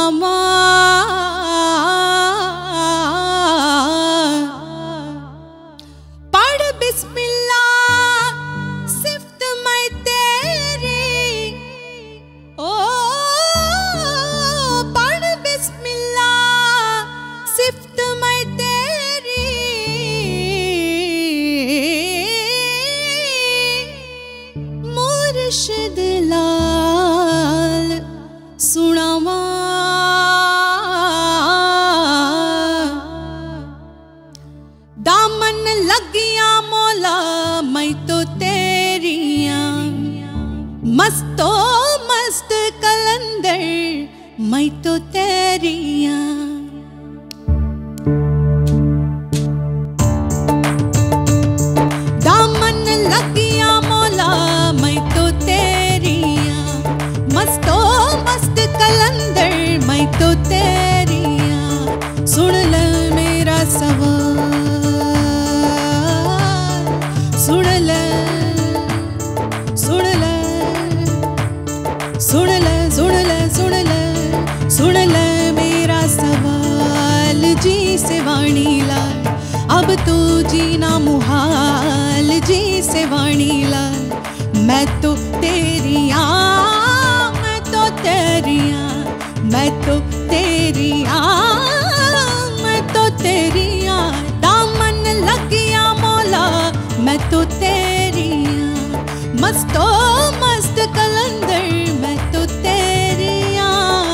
സുണാമാ पढ़ बिस्मिल्लाह सिफ्त मैं तेरी ओ पढ़ बिस्मिल्लाह सिफ्त मैं तेरी मुर्शिद लाल सुनावा दामन लगिया मौला मैं तो तेरिया मस्तो मस्त कलंदर मैं तो तेरिया दामन लगिया मौला मैं तो तेरिया मस्तो मस्त कलंदर मैं तो तेरिया सुन ले मेरा सवाल सुन ले सुन ले सुन ले सुन ले सुन ले सुन ले मेरा सवाल जी से वाणी लाल अब तो जीना मुहाल जी से वाणी लाल मैं तो तेरिया मैं तो तेरिया मैं तो तेरिया मैं तो तेरिया दामन लगिया मौला मैं तो तेरिया मस्तो मस्त कलंदर मैं तो तेरिया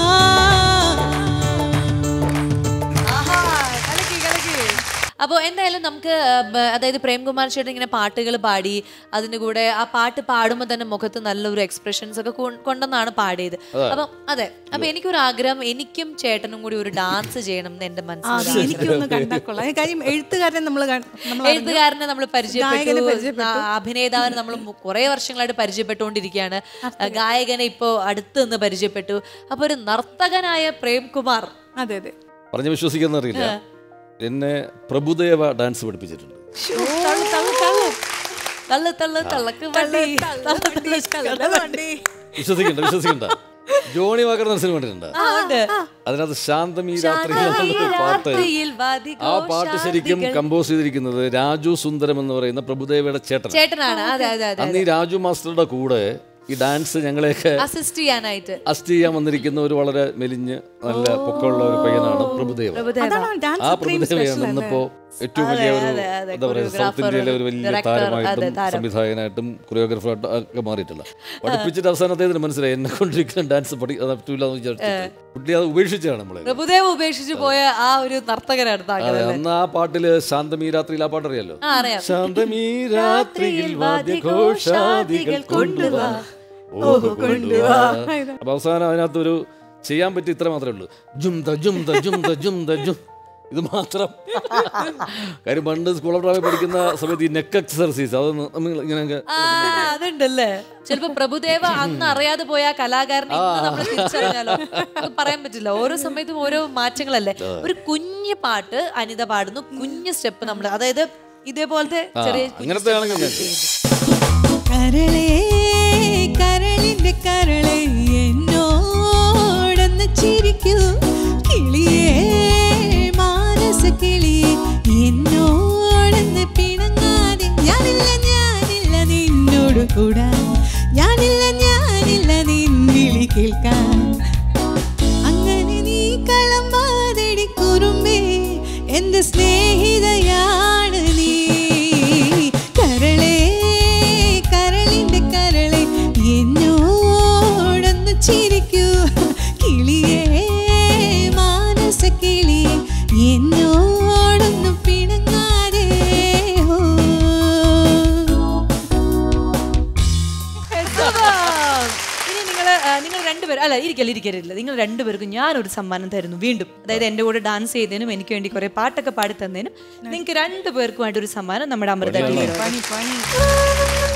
അപ്പോൾ എന്തായാലും നമുക്ക് ആ, ബ- അതായത് പ്രേംകുമാർ ചേട്ടൻ ഇങ്ങനെ പാട്ടുകൾ പാടി അതിൻ്റെ കൂടെ ആ പാട്ട് പാടുമ്പോൾ തന്നെ മുഖത്ത് നല്ലൊരു എക്സ്പ്രഷൻസ് ഒക്കെ കൊ- കൊണ്ടെന്നാണ് പാടിയത് അപ്പം അതെ അപ്പൊ എനിക്കൊരു ആഗ്രഹം എനിക്കും ചേട്ടനും കൂടി ഒരു ഡാൻസ് ചെയ്യണം എന്ന് എന്റെ ആ, മനസ്സിൽ എനിക്കൊന്ന് കണ്ടാൽ കൊള്ളാം കാര്യം എഴുത്തുകാരനെ നമ്മൾ നമ്മൾ എഴുത്തുകാരനെ നമ്മൾ ഗായകനെ പരിചയപ്പെട്ടു പരിചയപ്പെട്ടു. ആ, അഭിനേതാവിനെ നമ്മൾ കുറെ വർഷങ്ങളായിട്ട് പരിചയപ്പെട്ടുകൊണ്ടിരിക്കുകയാണ് ഗായകനെ ഇപ്പോൾ അടുത്ത് നിന്ന് പരിചയപ്പെട്ടു അപ്പൊ ഒരു നർത്തകനായ പ്രേംകുമാർ അതെ അതെ പറഞ്ഞ് വിശ്വസിക്കുന്ന അറിയില്ല എന്നെ പ്രഭുദേവ ഡാൻസ് പഠിപ്പിച്ചിട്ടുണ്ട് തള്ളു, തള്ളു, തള്ളു. തള്ളു, തള്ളു, തള്ളക്ക് വണ്ടി. തള്ളു, തള്ളു, വണ്ടി. വിശ്വസിക്കണ്ട വിശ്വസിക്കണ്ട ജോണി വാക്കർ എന്ന സിനിമ കണ്ടിട്ടുണ്ട് ആ, ഉണ്ട്. അതിനകത്ത് ശാന്തമീ രാത്രി ശാന്തമീ പാട്ട് രാത്രിയിൽ വാദികോ ആ പാട്ട് ശരിക്കും ശാന്തികൾ. കമ്പോസ് ചെയ്തിരിക്കുന്നത് രാജു സുന്ദരം എന്ന് പറയുന്ന പ്രഭുദേവയുടെ ചേട്ടൻ ചേട്ടനാണ് അതെ അതെ അതെ അന്ന് ഈ രാജു മാസ്റ്ററുടെ കൂടെ ഈ ഡാൻസ് ഞങ്ങളെയൊക്കെ അസിസ്റ്റ് ചെയ്യാനായിട്ട് അസ്റ്റ് ചെയ്യാൻ വന്നിരിക്കുന്ന ഒരു വളരെ മെലിഞ്ഞ് നല്ല പൊക്കമുള്ള ഒരു പയ്യനാണ് പ്രഭുദേവ പ്രഭുദേവ അതാണ് ഡാൻസ് ആ അത്രയും പ്രഭുദേവയാണ് സ്പെഷ്യൽ ഇന്നിപ്പോ ഏറ്റവും വലിയ ഒരു അതെ, അതെ, എന്താ പറയുക സൗത്ത് choreographer, ഇന്ത്യയിലെ ഒരു വലിയ director, അതെ, താരമായിട്ടും താരം. സംവിധായകനായിട്ടും കൊറിയോഗ്രാഫറായിട്ടും ഒക്കെ മാറിയിട്ടില്ല പഠിപ്പിച്ചിട്ട് അവസാനത്തേതിന് മനസ്സിലായി എന്നെ കൊണ്ടിരിക്കുന്ന ഡാൻസ് പഠി അത് പറ്റൂല എന്ന് വിചാരിച്ചിട്ട് കുട്ടി അത് ഉപേക്ഷിച്ചാണ് നമ്മളെ പ്രഭുദേവ ഉപേക്ഷിച്ചു പോയ ആ ഒരു നർത്തകനാണ് താങ്കൾ അതെ അന്ന് ആ പാട്ടില് ശാന്തമീ രാത്രിയിൽ ആ പാട്ടറിയാലോ ആ അറിയാം ശാന്തമീ രാത്രിയിൽ വാദ്യഘോഷാദികൾ കൊണ്ടുവാ ഓഹോ കൊണ്ടുവാ അപ്പൊ അവസാനം അതിനകത്തൊരു ചെയ്യാൻ പറ്റി ഇത്ര മാത്രമേ ഉള്ളൂ ജും ദ ജും ദ ജും ദ ജും ദ ജും ഇത് മാത്രം കാര്യം പണ്ട് സ്കൂൾ ഓഫ് ഡ്രാമ പഠിക്കുന്ന സമയത്ത് ഈ നെക്ക് എക്സർസൈസ് അത് നമ്മൾ ഇങ്ങനെ അങ്ങ് ആ അതുണ്ടല്ലേ ചിലപ്പോ പ്രഭുദേവ അന്ന് അറിയാതെ പോയ ആ കലാകാരനെ ഇന്ന് നമ്മൾ തിരിച്ചറിഞ്ഞാലോ നമുക്ക് പറയാൻ പറ്റില്ല ഓരോ സമയത്തും ഓരോ മാറ്റങ്ങളല്ലേ ഒരു കുഞ്ഞു പാട്ട് അനിത പാടുന്നു കുഞ്ഞു സ്റ്റെപ്പ് നമ്മൾ അതായത് ഇതേപോലത്തെ ചെറിയ കുഞ്ഞു അങ്ങനത്തെ step ആണെങ്കിൽ നമ്മൾ ഞാൻ ചെയ്യുന്നു. കരളേ കരളിന്റെ കരളെ എന്നോടൊന്ന് ചിരിക്കൂ കിളിയേ മാനസ കിളിയേ എന്നോടൊന്ന് പിണങ്ങാതെ ഞാനില്ല ഞാനില്ല നിന്നോട് കൂടാൻ ഞാനില്ല ഞാനില്ല നിൻ വിളി കേൾക്കാൻ അങ്ങനെ നീ കളമ്പാതടി കുറുമ്പേ എന്റെ സ്നേഹിതയാണ് നീ കരളേ കരളിന്റെ കരളെ എന്നോടൊന്ന് ചിരിക്കൂ കിളിയേ മാനസ കിളിയേ എന്നോടൊന്ന് പിണങ്ങാതെ ഓ ഇനി നിങ്ങൾ നിങ്ങൾ രണ്ടുപേരും അല്ല ഇരിക്കല്ല ഇരിക്കരുത് നിങ്ങൾ രണ്ടുപേർക്കും ഞാനൊരു സമ്മാനം തരുന്നു വീണ്ടും അതായത് എൻ്റെ കൂടെ ഡാൻസ് ചെയ്തതിനും എനിക്ക് വേണ്ടി കുറെ പാട്ടൊക്കെ പാടി തന്നതിനും നിങ്ങൾക്ക് രണ്ടുപേർക്കുമായിട്ട് ഒരു സമ്മാനം നമ്മുടെ അമൃത ടി വിയിൽ പണി പണി